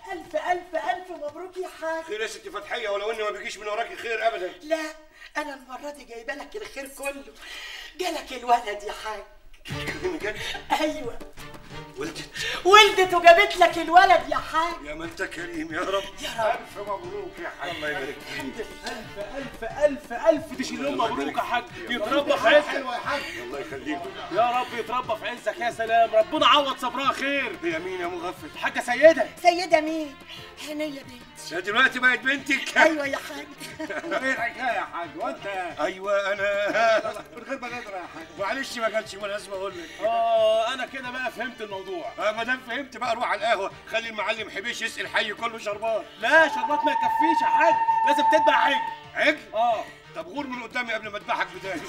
الف الف الف مبروك يا حاج خير يا ست فتحيه ولو اني ما بيجيش من وراكي خير ابدا لا انا المره دي جايبه لك الخير كله جالك الولد يا حاج بجد ايوه ولدت ولدت وجابت لك الولد يا حاج يا ما انت كريم يا رب يا رب الف مبروك يا حاج الله يبارك فيك الف الف الف تشيل لهم مبروك يا حاج يتربى في عزك الله يخليك يا رب يتربى في عزك يا سلام ربنا عوض صبرها خير هي مين يا مغفل الحاجه سيده سيده مين هنيه بنتي يا دلوقتي بقت بنتك ايوه يا حاج ايه الحكايه يا حاج وانت ايوه انا من غير ما ندري يا حاج معلش ما كانش مناسب اقول لك اه انا كده بقى فهمت الموضوع آه، ما دام فهمت بقى روح على القهوه خلي المعلم حبيش يسقي الحي كله شربات لا شربات ما يكفيش يا حاج لازم تتبع عجل عجل اه طب غور من قدامي قبل ما اذبحك بدايه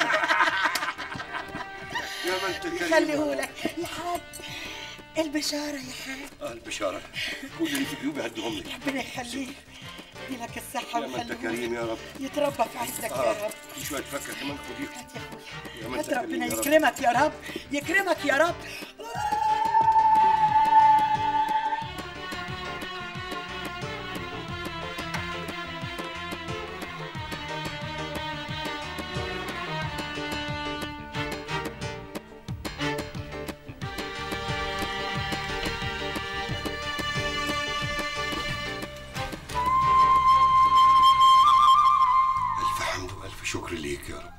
يا ما انت كريم خليهولك يا حاج البشاره يا حاج اه البشاره كل اللي في جيوبي هديهم لك ربنا يخليك يديلك الصحه يا ما انت ويخليهولك كريم يا رب يتربى في عزك اه يا رب في شويه فكه كمان خديها هات يا اخويا يا ما انت هات كريم ربنا يا رب. يكرمك يا رب يكرمك يا رب ألف حمد وألف شكر ليك يا رب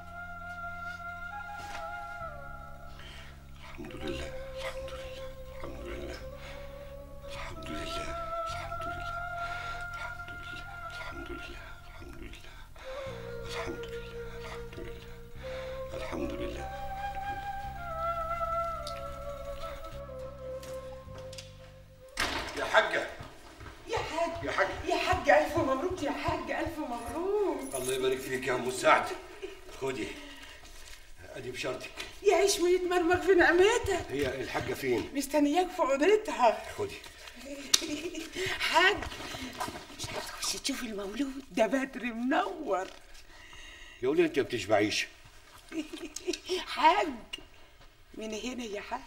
الحمد لله الحمد لله الحمد لله الحمد لله الحمد لله الحمد لله الحمد لله الحمد لله الحمد لله الحمد لله الحمد لله يا حاجة يا حاج يا حاج يا حاج الف مبروك يا حاج الف مبروك الله يبارك فيك يا ام سعد خدي ادي بشرطك يعيش ويتمرمغ في نعمتك هي الحاجة فين؟ مستنياك في اوضتها خدي حاج مش هتخش تشوف المولود ده بدر منور يا ولي انت ما بتشبعيش حاج من هنا يا حاج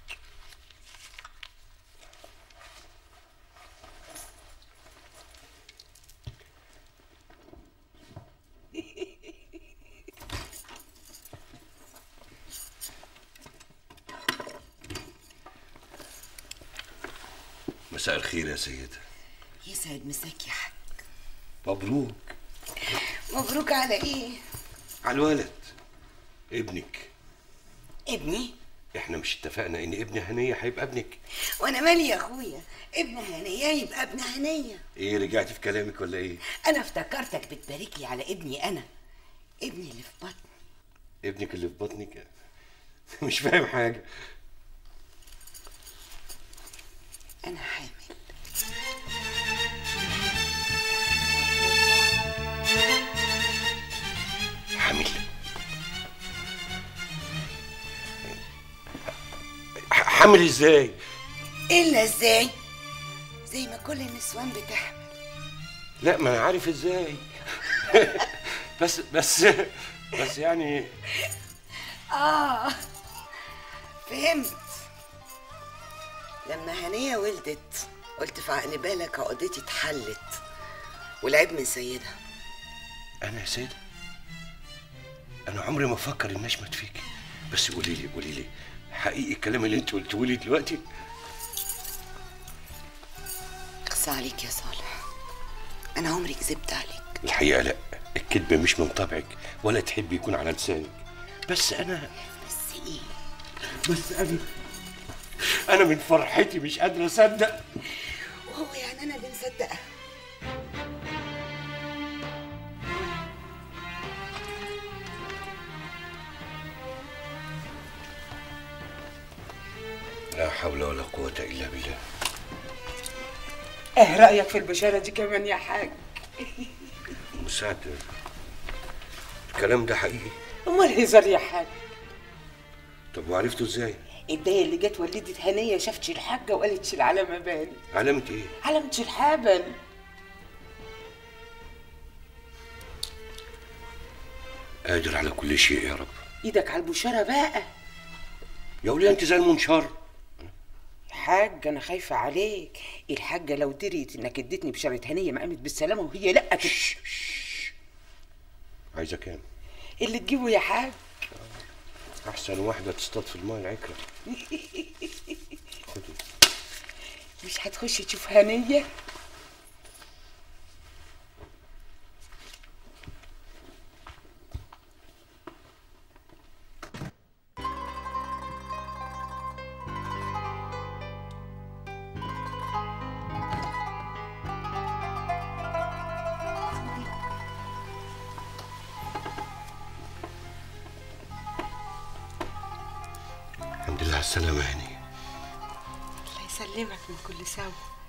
مساء الخير يا سيدة يسعد مساك يا حاج مبروك مبروك على ايه على الولد ابنك ابني احنا مش اتفقنا ان ابن هنية هيبقى ابنك وانا مالي يا اخويا ابن هنيه يبقى ابن هنيه ايه رجعتي في كلامك ولا ايه انا افتكرتك بتبارك لي على ابني انا ابني اللي في بطني ابنك اللي في بطنك مش فاهم حاجة انا حامل حامل ح- حامل ازاي الا ازاي زي ما كل النسوان بتحمل لا ما انا عارف ازاي بس بس بس يعني اه فهمت لما هنيه ولدت قلت في عقل بالك عقدتي اتحلت والعيب من سيدها انا يا سيدة انا عمري ما افكر اني اشمت فيكي بس قولي لي قولي لي حقيقي الكلام اللي انت قلته لي دلوقتي اقسى عليك يا صالح انا عمري كذبت عليك الحقيقة لا الكذب مش من طبعك ولا تحب يكون على لسانك بس انا بس ايه بس انا انا من فرحتي مش قادر اصدق وهو يعني انا اللي مصدقه لا حول ولا قوة الا بالله ايه رايك في البشاره دي كمان يا حاج مساعد الكلام ده حقيقي امال هزار يا حاج طب وعرفته ازاي الدايه اللي جت ولدت هنيه شافتش الحاجه وقالتش العلامه بالي علامة ايه علامه الحبل قادر على كل شيء يا رب ايدك على البشاره بقى يا وليه انت زي المنشار يا حاج انا خايفه عليك الحاجه لو دريت انك اديتني بشاره هنيه ما قامت بالسلامه وهي لا كده عايزه كام اللي تجيبه يا حاج احسن واحده تصطاد في الماء العكره خدي مش هتخش تشوف هنيه الحمد لله على السلامه يا هنيه الله يسلمك من كل سوء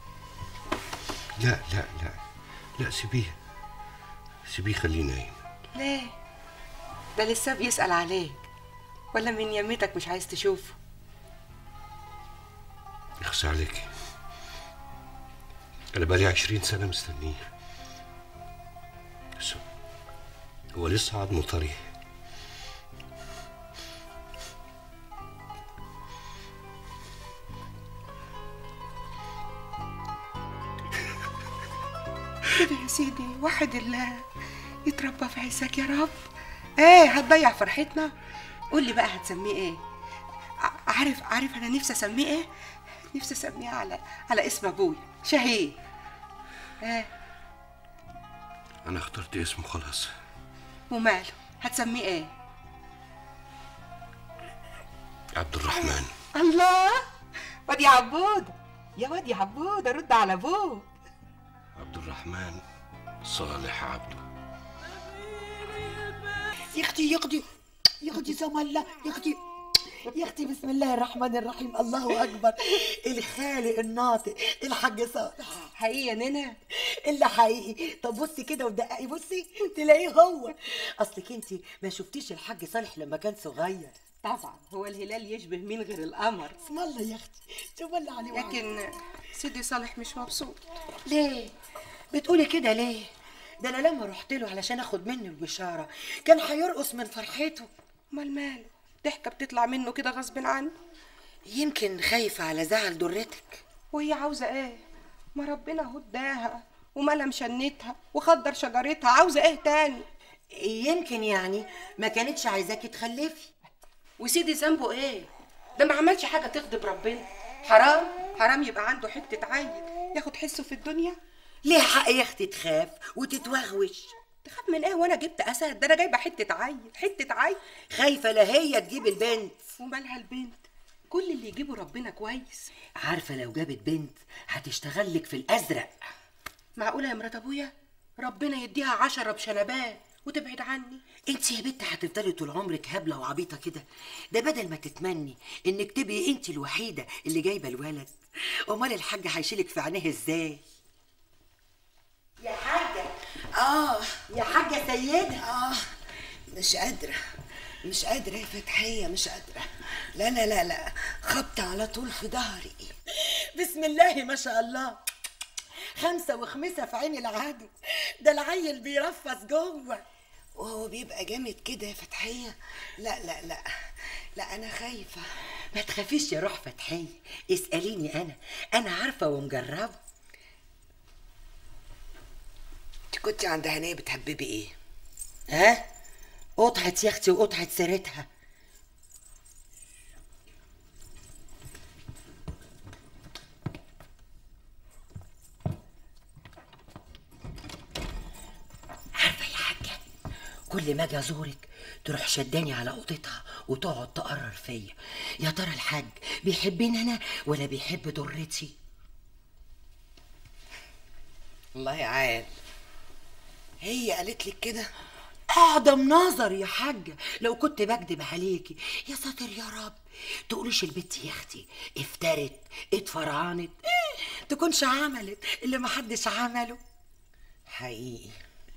لا لا لا لا سيبيه سيبيه خليه نايم ليه ده لسه بيسأل عليك ولا من يمتك مش عايز تشوفه يخص عليك انا بقالي عشرين سنه مستنيه بس هو لسه عضمه طري كده يا سيدي وحد الله يتربى في عزك يا رب ايه هتضيع فرحتنا قول لي بقى هتسميه ايه ع- عارف عارف انا نفسي اسميه ايه نفسي اسميه على على اسم ابوي شهيد ايه انا اخترت اسمه خلاص وماله هتسميه ايه عبد الرحمن الله واد يا عبود يا واد يا عبود رد على ابوك عبد الرحمن صالح عبده يا اختي يا اختي يا اختي سم الله يا اختي يا اختي بسم الله الرحمن الرحيم الله اكبر الخالق الناطق الحاج صالح حقيقي يا نينا الا حقيقي طب بصي كده ودققي بصي تلاقيه هو اصلك انت ما شفتيش الحاج صالح لما كان صغير طبعا هو الهلال يشبه مين غير القمر اسم الله يا اختي شوف الله عليه وعليه. لكن سيدي صالح مش مبسوط ليه بتقولي كده ليه ده انا لما رحت له علشان اخد منه البشاره كان هيرقص من فرحته امال ماله ضحكه بتطلع منه كده غصب عنه يمكن خايفه على زعل درتك وهي عاوزه ايه ما ربنا هو اداها وملا مشنتها وخضر شجرتها عاوزه ايه تاني يمكن يعني ما كانتش عايزاكي تخلفي وسيدي ذنبه ايه ده ما عملش حاجه تغضب ربنا حرام حرام يبقى عنده حته عيل ياخد حسه في الدنيا ليه حق يا اختي تخاف وتتوغوش تخاف من ايه وانا جبت اسد ده انا جايبه حته عيل حته عيل خايفه لا هي تجيب البنت ومالها البنت كل اللي يجيبه ربنا كويس عارفه لو جابت بنت هتشتغل لك في الازرق معقوله يا مرات ابويا ربنا يديها عشرة بشنبات وتبعد عني انت يا بنت هتفضلي طول عمرك هبله وعبيطه كده ده بدل ما تتمني انك تبقي انت الوحيده اللي جايبه الولد امال الحاج هيشيلك في عينيه ازاي يا حاجه اه يا حاجه سيده اه مش قادرة مش قادرة يا فتحية مش قادرة لا لا لا لا خبط على طول في ظهري بسم الله ما شاء الله خمسة وخمسة في عين العدو ده العيل بيرفس جوه وهو بيبقى جامد كده يا فتحية لا لا لا لا أنا خايفة ما تخافيش يا روح فتحية اسأليني أنا أنا عارفة ومجربة انت كنت عند هنية بتحببي ايه؟ ها قطعة يا أختي وقطعة سيرتها عارفة يا حاجة كل ما أجي أزورك تروح شداني على أوضتها وتقعد تقرر فيا يا ترى الحاج بيحبني أنا ولا بيحب ضرتي الله يعال هي قالت لك كده أعظم نظر يا حاجة لو كنت بكدب عليكي يا ساتر يا رب تقوليش البت يا اختي افترت اتفرعنت إيه تكونش عملت اللي محدش عمله حقيقي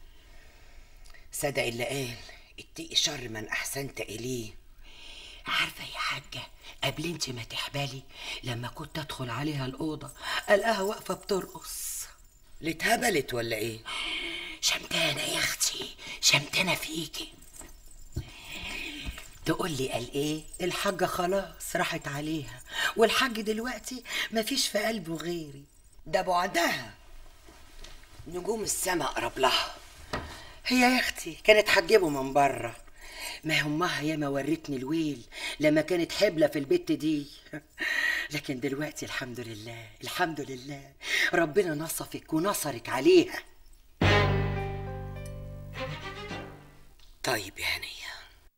صدق اللي قال اتقي شر من أحسنت إليه عارفة يا حاجة قبل انت ما تحبلي لما كنت ادخل عليها الأوضة ألقاها واقفة بترقص اللي اتهبلت ولا ايه؟ شمتانة يا اختي شمتانة فيكي تقول لي قال ايه الحاجة خلاص راحت عليها والحاج دلوقتي مفيش في قلبه غيري ده بعدها نجوم السماء قرب لها هي يا اختي كانت هتجيبه من بره ما امها ياما ورتني الويل لما كانت حبلة في البت دي لكن دلوقتي الحمد لله الحمد لله ربنا نصفك ونصرك عليها طيب يا هنيه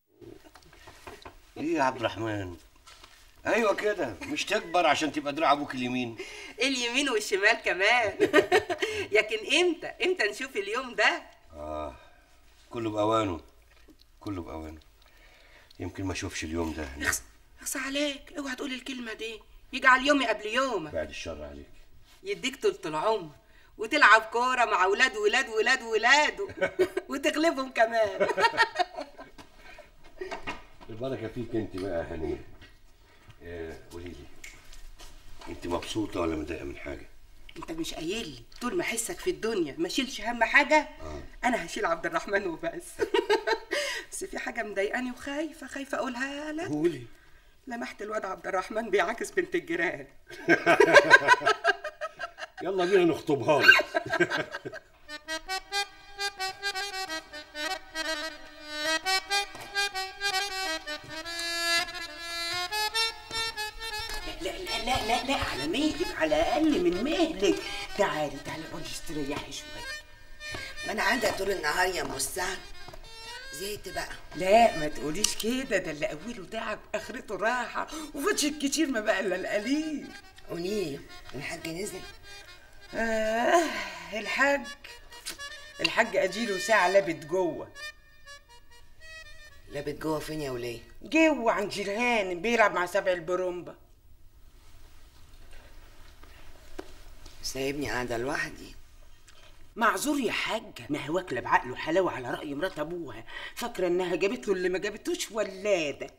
ايه يا عبد الرحمن ايوه كده مش تكبر عشان تبقى دراع ابوك اليمين اليمين والشمال كمان لكن امتى امتى نشوف اليوم ده اه كله باوانه كله باوانه يمكن ما اشوفش اليوم ده اخس اخس عليك اوعى تقول الكلمه دي يجعل يومي قبل يومك بعد الشر عليك يديك طول العمر وتلعب كوره مع ولاد ولاد ولاد ولاده وتغلبهم كمان البركه فيك انت بقى يا هنيه آه، قولي لي انت مبسوطه ولا متضايقه من حاجه انت مش قايل لي طول ما احسك في الدنيا ما اشيلش هم حاجه انا هشيل عبد الرحمن وبس بس في حاجه مضايقاني وخايفه خايفه اقولها لك قولي لمحت الواد عبد الرحمن بيعاكس بنت الجيران يلا بينا نخطبها له لا لا لا لا لا على مهلك على اقل من مهلك تعالي تعالي اقعدي استريحي شويه ما انا قاعده طول النهار يا ام السعد زهقت بقى لا ما تقوليش كده ده اللي اوله تعب اخرته راحه وفتش الكتير ما بقى الا القليل قولي الحاج نزل آه الحاج الحاج اجيله ساعه لابت جوه لابت جوه فين يا وليه جوه عند جيران بيلعب مع سبع البرومبا سايبني قاعده لوحدي معذور يا حاجة ما هي واكلة بعقله حلاوة على رأي مرات أبوها فاكرة إنها جابت له اللي ما جابتوش ولادة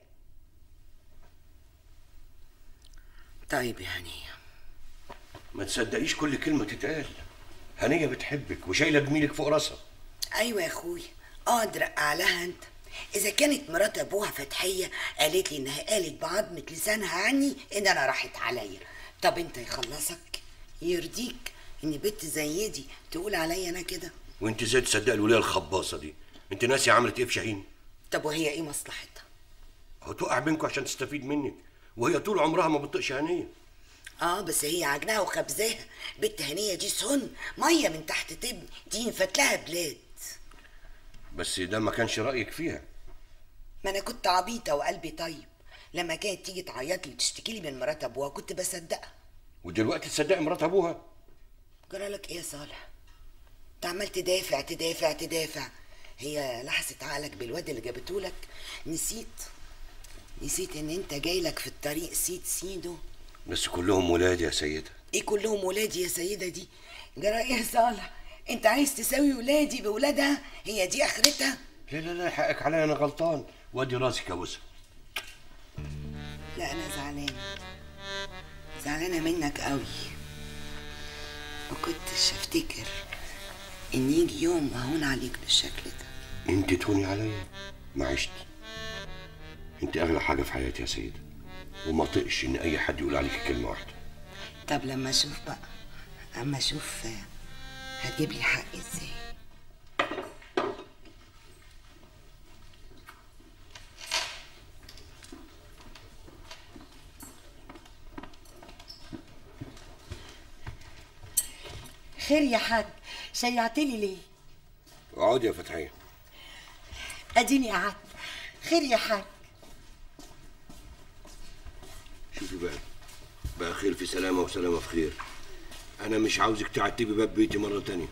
طيب يا هنيه ما تصدقيش كل كلمه تتقال هنيه بتحبك وشايله جميلك فوق راسها ايوه يا اخويا اقدر لها انت اذا كانت مرات ابوها فتحيه قالت لي انها قالت بعضمه لسانها عني ان انا راحت عليا طب انت يخلصك يرضيك ان بنت زي دي تقول عليا انا كده وانت ازاي تصدق الوليه الخباصه دي انت ناسي عملت ايه في شاهين طب وهي ايه مصلحتها هتوقع بينكم عشان تستفيد منك وهي طول عمرها ما بتطقش هنيه اه بس هي عجنها وخبزاها بنت هنيه دي سن ميه من تحت تبني دي ينفت لها بلاد بس ده ما كانش رايك فيها ما انا كنت عبيطه وقلبي طيب لما كانت تيجي تعيط لي وتشتكي لي من مرات ابوها كنت بصدقها ودلوقتي تصدقي مرات ابوها جرالك ايه يا صالح انت عمال تدافع تدافع تدافع هي لحست عقلك بالواد اللي جابتهولك نسيت نسيت ان انت جايلك في الطريق سيد سيدو بس كلهم ولاد يا سيده ايه كلهم ولادي يا سيده دي جرى ايه يا صالح انت عايز تساوي ولادي بولادها هي دي اخرتها لا لا لا حقك عليا انا غلطان وادي راسك يا بوسه لا انا زعلانه زعلانه منك قوي ما كنتش افتكر ان يجي يوم اهون عليك بالشكل ده انت تهوني عليا ما عشت انت اغلى حاجه في حياتي يا سيده وما طقش ان اي حد يقول عليك كلمه واحده طب لما اشوف بقى اما اشوف آه، هتجيب لي حق ازاي خير يا حاج شيعتني ليه اقعدي يا فتحيه اديني قعدت خير يا حاج شوفي بقى بقى خير في سلامه وسلامه في خير انا مش عاوزك تعتبي باب بيتي مره تانية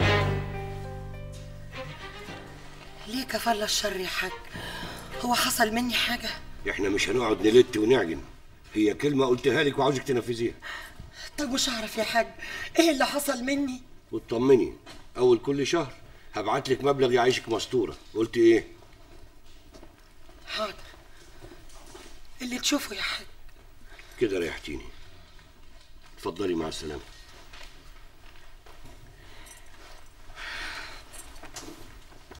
ليه كفل الشر يا حاج هو حصل مني حاجه احنا مش هنقعد نلت ونعجن هي كلمه قلتها لك وعاوزك تنفذيها طب مش هعرف يا حاج ايه اللي حصل مني وتطمني اول كل شهر هبعت لك مبلغ يعيشك مستوره قلت ايه حاضر اللي تشوفه يا حاج كده ريحتيني اتفضلي مع السلامه